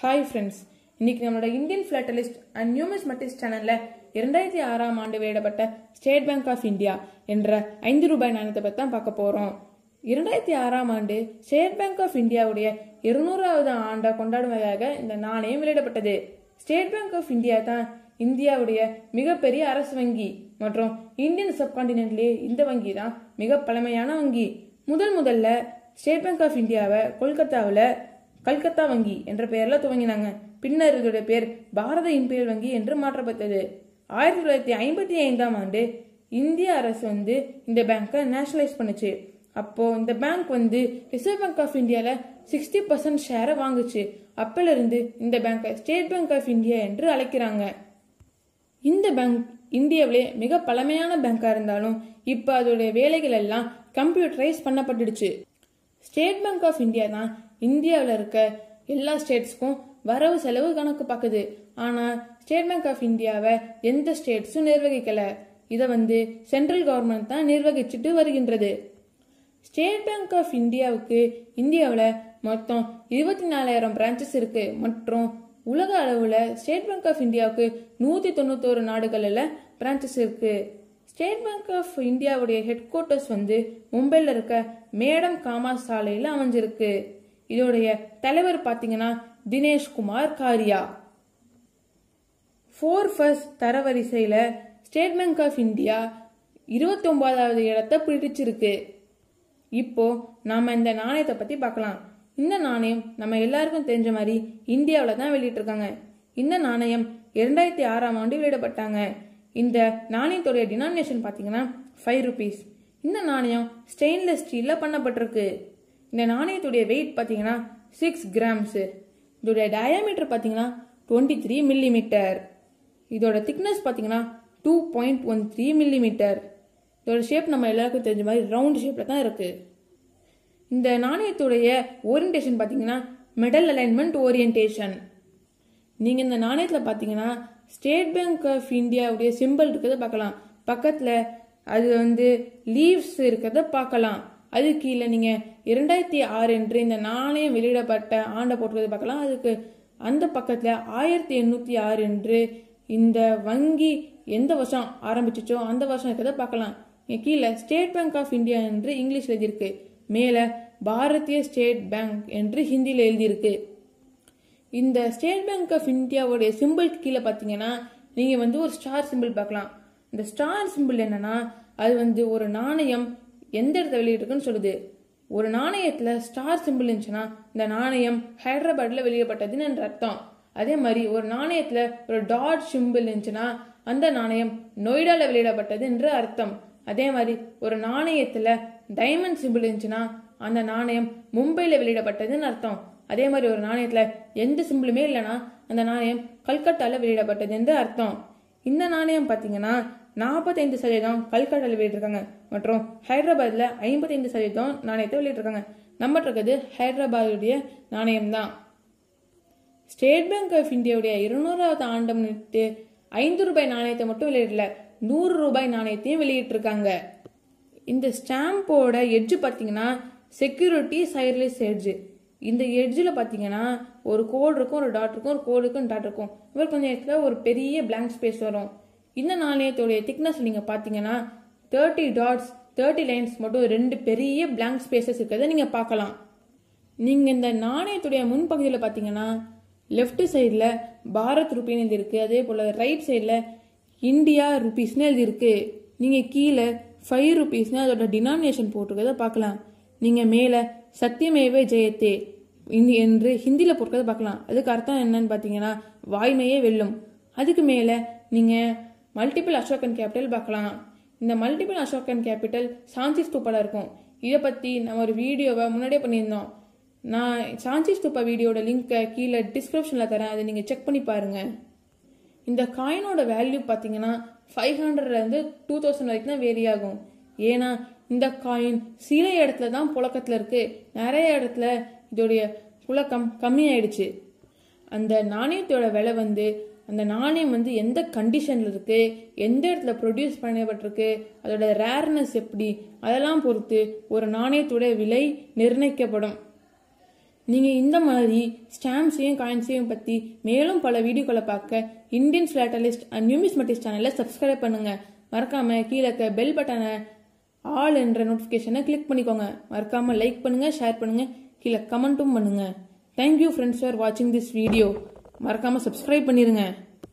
hi friends இன்னைக்கு நம்மளோட Indian ஃபிளாட்டலிஸ்ட் and நியூமிஸ்மெட்டிக்ஸ் சேனல்ல இரண்டாயிரத்தி ஆறாம் ஆண்டு வெளியிடப்பட்ட ஸ்டேட் பேங்க் ஆஃப் இந்தியா என்ற ஐந்து ரூபாய் நாணயத்தை பற்றி தான் பார்க்க போறோம் இரண்டாயிரத்தி ஆறாம் ஆண்டு ஸ்டேட் பேங்க் ஆஃப் இந்தியாவுடைய இருநூறாவது ஆண்டை கொண்டாடும் வகையாக இந்த நாணயம் வெளியிடப்பட்டது ஸ்டேட் பேங்க் ஆஃப் இந்தியா தான் இந்தியாவுடைய மிகப்பெரிய அரசு வங்கி மற்றும் இந்தியன் சப்கான்டினென்ட்லேயே இந்த வங்கி தான் மிக பழமையான வங்கி முதல் முதல்ல ஸ்டேட் பேங்க் ஆஃப் இந்தியாவை கொல்கத்தாவில் கல்கத்தா வங்கி என்ற பெயர்ல துவங்கினாங்க பின்னர் இதோட பேர் பாரத இம்பீரியல் வங்கி என்று மாற்றப்பட்டது ஆயிரத்தி தொள்ளாயிரத்தி ஐம்பத்தி ஐந்தாம் ஆண்டு இந்திய அரசு வந்து இந்த பேங்கை நேஷனலைஸ் பண்ணுச்சு அப்போ இந்த பேங்க் வந்து ரிசர்வ் பேங்க் ஆஃப் இந்தியால சிக்ஸ்டி பர்சன்ட் ஷேரை வாங்குச்சு அப்பல இருந்து இந்த பேங்கை ஸ்டேட் பேங்க் ஆஃப் இந்தியா என்று அழைக்கிறாங்க இந்த பேங்க் இந்தியாவிலே மிக பழமையான பேங்கா இருந்தாலும் இப்போ அதோடைய வேலைகள் எல்லாம் கம்ப்யூட்டரைஸ் பண்ணப்பட்டுடுச்சு ஸ்டேட் பேங்க் ஆஃப் இந்தியா தான் இந்தியாவில் இருக்க எல்லா ஸ்டேட்ஸ்க்கும் வரவு செலவு கணக்கு பார்க்குது ஆனால் ஸ்டேட் பேங்க் ஆஃப் இந்தியாவை எந்த ஸ்டேட்ஸும் நிர்வகிக்கல இதை வந்து சென்ட்ரல் கவர்மெண்ட் தான் நிர்வகிச்சுட்டு வருகின்றது ஸ்டேட் பேங்க் ஆஃப் இந்தியாவுக்கு இந்தியாவில் மொத்தம் இருபத்தி நாலாயிரம் பிரான்ச்சஸ் இருக்கு மற்றும் உலக அளவில் ஸ்டேட் பேங்க் ஆஃப் இந்தியாவுக்கு நூற்றி தொண்ணூத்தோரு நாடுகளில் பிரான்ச்சஸ் இருக்கு ஸ்டேட் பேங்க் ஆஃப் இந்தியாவுடைய ஹெட் குவார்ட்டர்ஸ் வந்து மும்பையில் இருக்க மேடம் காமாஸ் சாலையில் அமைஞ்சிருக்கு இதோடைய தலைவர் பார்த்தீங்கன்னா தினேஷ் குமார் காரியா ஃபோர் ஃபர்ஸ்ட் தரவரிசையில் ஸ்டேட் பேங்க் ஆஃப் இந்தியா இருபத்தி ஒன்பதாவது இடத்தை பிடிச்சிருக்கு இப்போ நாம இந்த நாணயத்தை பத்தி பார்க்கலாம் இந்த நாணயம் நம்ம எல்லாருக்கும் தெரிஞ்ச மாதிரி இந்தியாவில் தான் வெளியிட்டிருக்காங்க இந்த நாணயம் இரண்டாயிரத்தி ஆறாம் ஆண்டு வெளியிடப்பட்டாங்க இந்த நாணயத்துடைய டினாமினேஷன் பார்த்தீங்கன்னா ஃபைவ் ருபீஸ் இந்த நாணயம் ஸ்டெயின்லெஸ் ஸ்டீலில் பண்ணப்பட்டிருக்கு இந்த நாணயத்துடைய வெயிட் பார்த்தீங்கன்னா சிக்ஸ் கிராம்ஸு இதோடைய டயாமீட்டர் பார்த்தீங்கன்னா டுவெண்ட்டி த்ரீ மில்லிமீட்டர் இதோட திக்னஸ் பார்த்தீங்கன்னா two point one three millimetre இதோட ஷேப் நம்ம எல்லாருக்கும் தெரிஞ்ச மாதிரி ரவுண்ட் ஷேப்பில் தான் இருக்குது இந்த நாணயத்துடைய ஓரியன்டேஷன் பார்த்தீங்கன்னா மெடல் அலைன்மெண்ட் ஓரியன்டேஷன் நீங்கள் இந்த நாணயத்தில் பார்த்தீங்கன்னா ஸ்டேட் பேங்க் ஆஃப் இந்தியாவுடைய சிம்பிள் இருக்கிறத பார்க்கலாம் பக்கத்தில் அது வந்து லீவ்ஸ் இருக்கிறத பார்க்கலாம் அது கீழே நீங்கள் இரண்டாயிரத்தி ஆறு என்று இந்த நாணயம் வெளியிடப்பட்ட ஆண்டை போட்டுக்கிறத பார்க்கலாம் அதுக்கு அந்த பக்கத்தில் ஆயிரத்தி எண்ணூற்றி ஆறு என்று இந்த வங்கி எந்த வருஷம் ஆரம்பிச்சிச்சோ அந்த வருஷம் இருக்கிறத பார்க்கலாம் இங்க கீழே ஸ்டேட் பேங்க் ஆஃப் இந்தியா என்று இங்கிலீஷ் எழுதியிருக்கு மேலே பாரதிய ஸ்டேட் பேங்க் என்று ஹிந்தியில் எழுதியிருக்கு இந்த ஸ்டேட் பேங்க் ஆஃப் இந்தியாவுடைய சிம்பிள் கீழே பார்த்தீங்கன்னா நீங்கள் வந்து ஒரு ஸ்டார் சிம்பிள் பார்க்கலாம் இந்த ஸ்டார் சிம்பிள் என்னன்னா அது வந்து ஒரு நாணயம் எந்த இடத்துல வெளியிட்டிருக்குன்னு சொல்லுது ஒரு நாணயத்தில் ஸ்டார் சிம்பிள் இருந்துச்சுன்னா இந்த நாணயம் ஹைதராபாத்தில் வெளியிடப்பட்டதுன்னு என்ற அர்த்தம் அதே மாதிரி ஒரு நாணயத்தில் ஒரு டாட் சிம்பிள் இருந்துச்சுன்னா அந்த நாணயம் நொய்டாவில் வெளியிடப்பட்டது என்று அர்த்தம் அதே மாதிரி ஒரு நாணயத்தில் டைமண்ட் சிம்பிள் இருந்துச்சுன்னா அந்த நாணயம் மும்பையில் வெளியிடப்பட்டதுன்னு அர்த்தம் அதே மாதிரி ஒரு நாணயத்தில் எந்த சிம்பிளுமே இல்லைன்னா அந்த நாணயம் கல்கட்டாவில் வெளியிடப்பட்டது என்று அர்த்தம் இந்த நாணயம் பார்த்தீங்கன்னா நாற்பத்தைந்து சதவீதம் கல்கட்டாவில் வெளியிட்டிருக்காங்க மற்றும் ஹைதராபாத்தில் ஐம்பத்தைந்து சதவீதம் நாணயத்தை வெளியிட்டிருக்காங்க நம்மகிட்ட இருக்கிறது ஹைதராபாத்துடைய நாணயம் தான் ஸ்டேட் பேங்க் ஆஃப் இந்தியாவுடைய இருநூறாவது ஆண்டு முன்னிட்டு ஐந்து ரூபாய் நாணயத்தை மட்டும் வெளியிடல நூறு ரூபாய் நாணயத்தையும் வெளியிட்டிருக்காங்க இந்த ஸ்டாம்போட எட்ஜ் பார்த்தீங்கன்னா செக்யூரிட்டி சைர்லெஸ் எட்ஜ் இந்த எட்ஜில் பார்த்தீங்கன்னா ஒரு கோடு இருக்கும் ஒரு டாட் இருக்கும் ஒரு கோடு இருக்கும் டாட் இருக்கும் இவர் கொஞ்சம் இடத்துல ஒரு பெரிய பிளாங்க் ஸ்பேஸ் வரும் இந்த நாணயத்துடைய திக்னஸ் நீங்கள் பார்த்தீங்கன்னா தேர்ட்டி டாட்ஸ் தேர்ட்டி லைன்ஸ் மட்டும் ரெண்டு பெரிய பிளாங்க் ஸ்பேசஸ் இருக்கிறத நீங்கள் பார்க்கலாம் நீங்கள் இந்த நாணயத்துடைய முன்பகுதியில் பார்த்தீங்கன்னா லெஃப்ட் சைடில் பாரத் ருபின்னு எழுதியிருக்கு அதே போல் ரைட் சைடில் இந்தியா ருபீஸ்னு எழுதியிருக்கு நீங்கள் கீழே ஃபைவ் ருபீஸ்னு அதோட டினாமினேஷன் போட்டிருக்கிறத பார்க்கலாம் நீங்கள் மேலே சத்தியமேவே ஜெயத்தே இந்தி என்று ஹிந்தியில் போட்டிருக்கிறத பார்க்கலாம் அதுக்கு அர்த்தம் என்னன்னு பார்த்தீங்கன்னா வாய்மையே வெல்லும் அதுக்கு மேலே நீங்கள் மல்டிபிள் அசோகன் கேபிட்டல் பார்க்கலாம் இந்த மல்டிபிள் அசோகன் கேபிட்டல் சாஞ்சி ஸ்தூப்பால இருக்கும் இதை பற்றி நம்ம ஒரு வீடியோவை முன்னாடியே பண்ணியிருந்தோம் நான் சாஞ்சி ஸ்தூப்பா வீடியோட லிங்க்கை கீழே டிஸ்கிரிப்ஷனில் தரேன் அதை நீங்கள் செக் பண்ணி பாருங்கள் இந்த காயினோட வேல்யூ பார்த்தீங்கன்னா ஃபைவ் ஹண்ட்ரட்லேருந்து டூ தௌசண்ட் வரைக்கும் தான் வேரி ஆகும் ஏன்னா இந்த காயின் சில இடத்துல தான் புழக்கத்தில் இருக்கு நிறைய இடத்துல இதோடைய புழக்கம் கம்மியாயிடுச்சு அந்த நாணயத்தோட விலை வந்து அந்த நாணயம் வந்து எந்த கண்டிஷனில் இருக்கு எந்த இடத்துல ப்ரொடியூஸ் பண்ணப்பட்டிருக்கு அதோட ரேர்னஸ் எப்படி அதெல்லாம் பொறுத்து ஒரு நாணயத்தோட விலை நிர்ணயிக்கப்படும் நீங்கள் இந்த மாதிரி ஸ்டாம்ப்ஸையும் காயின்ஸையும் பற்றி மேலும் பல வீடியோக்களை பார்க்க இந்தியன் ஃபிளாட்டலிஸ்ட் அண்ட் நியூமிஸ்மெட்டிக்ஸ் சேனலை சப்ஸ்கிரைப் பண்ணுங்கள் மறக்காமல் கீழே இருக்க பெல் பட்டனை ஆல் என்ற நோட்டிஃபிகேஷனை கிளிக் பண்ணிக்கோங்க மறக்காமல் லைக் பண்ணுங்கள் ஷேர் பண்ணுங்கள் கீழே கமெண்ட்டும் பண்ணுங்கள் தேங்க்யூ ஃப்ரெண்ட்ஸ் ஃபார் வாட்சிங் திஸ் வீடியோ மறக்காமல் சப்ஸ்கிரைப் பண்ணிடுங்க